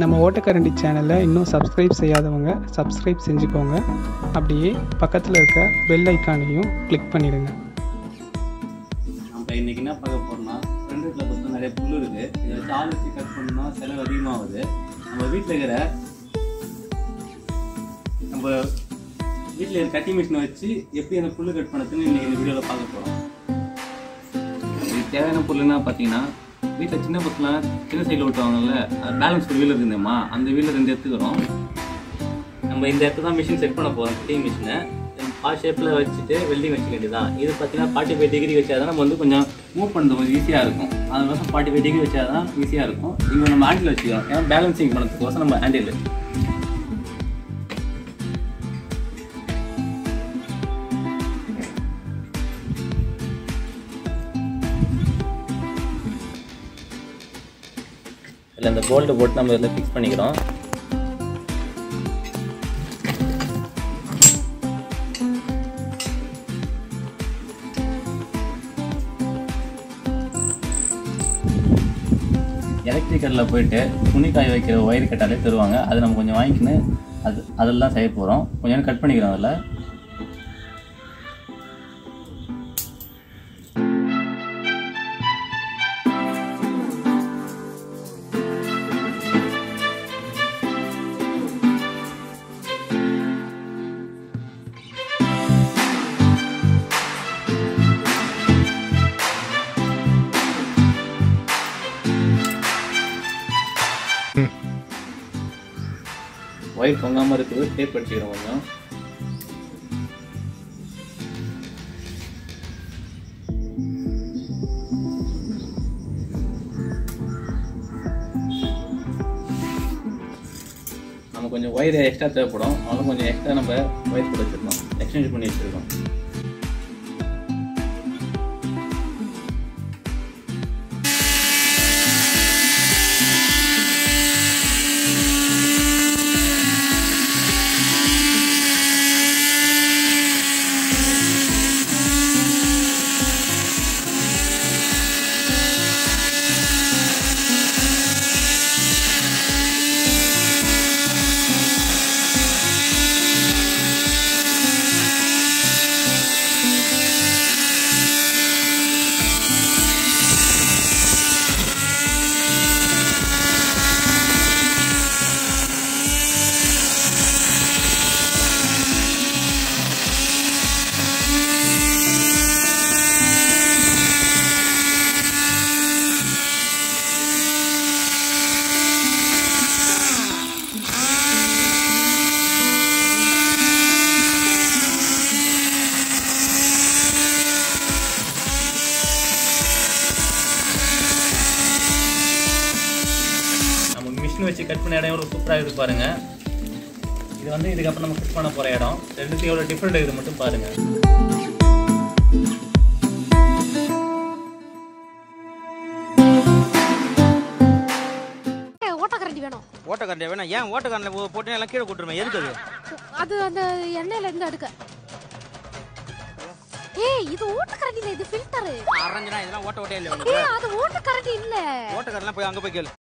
நம்ம ஓட்டக்கரண்டி சேனலை இன்னும் சப்ஸ்கிரைப் செய்யாதவங்க சப்ஸ்கிரைப் செஞ்சுக்கோங்க அப்படியே பக்கத்தில் இருக்க பெல் ஐக்கானையும் கிளிக் பண்ணிடுங்க நம்ம இன்னைக்கு என்ன பார்க்க போறோம்னா ஃப்ரெண்ட் வீட்டில் பார்த்தா நிறைய புல் இருக்கு இதை வச்சு ஆள் வச்சு கட் பண்ணோம்னா செலவு அதிகமாகுது நம்ம வீட்டில் இருக்கிற நம்ம வீட்டில் இருக்கிற கட்டிங் மிஷினை வச்சு எப்படி அந்த புல்லு கட் பண்ணதுன்னு இன்னைக்கு இந்த வீடியோவில் பார்க்க போகிறோம் இதுக்கு தேவையான பொருள்னா பார்த்தீங்கன்னா வீட்டில் சின்ன பசங்களாம் சின்ன சைடில் விட்டுவாங்கல்ல பேலன்ஸ் ஒரு வீல் இருக்குதுமா அந்த வீலில் ரெண்டு எடுத்துக்கிறோம் நம்ம இந்த இடத்துல தான் மிஷின் செட் பண்ண போகிறோம் கட்டிங் மிஷினை ஆ ஷேப்பில் வச்சுட்டு வெல்டிங் வச்சுக்க வேண்டியதான் இது பார்த்தீங்கன்னா ஃபார்ட்டி ஃபைவ் டிகிரி வச்சா தான் நம்ம வந்து கொஞ்சம் மூவ் பண்ணுறது கொஞ்சம் ஈஸியாக இருக்கும் அதனால ஃபார்ட்டி ஃபைவ் டிகிரி வச்சா தான் ஈஸியாக இருக்கும் இவங்க நம்ம ஹேண்டில் வச்சுக்கிறோம் ஏன்னா பேலன்சிங் பண்ணுறதுக்கோசம் நம்ம ஹேண்டில் இதில் இந்த போல்ட்டை போட்டு நம்ம இதில் ஃபிக்ஸ் பண்ணிக்கிறோம் எலக்ட்ரிக்கலில் போயிட்டு துணி காய வைக்கிற ஒயர் கட்டாலே தருவாங்க அது நம்ம கொஞ்சம் வாங்கிக்கின்னு அது அதெல்லாம் செய்ய போகிறோம் கொஞ்சம் கட் பண்ணிக்கிறோம் அதில் ஒயர் தொங்காமல் இருக்குது டேப் அடிச்சுக்கிறோம் கொஞ்சம் நம்ம கொஞ்சம் ஒயர் எக்ஸ்ட்ரா தேவைப்படும் அதனால கொஞ்சம் எக்ஸ்ட்ரா நம்ம ஒயர் போட்டு வச்சிருக்கோம் எக்ஸ்சேஞ்ச் பண்ணி வச்சிருக்கோம் நம்ம மிஷின் வச்சு கட் பண்ண இடம் எவ்வளோ சூப்பராக இருக்குது பாருங்க இது வந்து இதுக்கப்புறம் நம்ம கட் பண்ண போகிற இடம் ரெண்டுத்தையும் எவ்வளோ டிஃப்ரெண்ட் இருக்குது மட்டும் பாருங்க ஓட்டக்கரண்டி வேணும் ஓட்டக்கரண்டியா வேணா ஏன் ஓட்டக்கரண்டில் போட்டு எல்லாம் கீழே கொட்டுருமே எதுக்கு அது அது அந்த எண்ணெயில இருந்து எடுக்க ஏய் இது ஓட்டக்கரண்டி இல்ல இது ஃபில்டர் அரைஞ்சனா இதெல்லாம் ஓட்ட ஓட்டே இல்லையா ஏய் அது ஓட்டக்கரண்டி இல்ல ஓட்டக்காரெல்லாம் போய் அங்கே போய் கேளு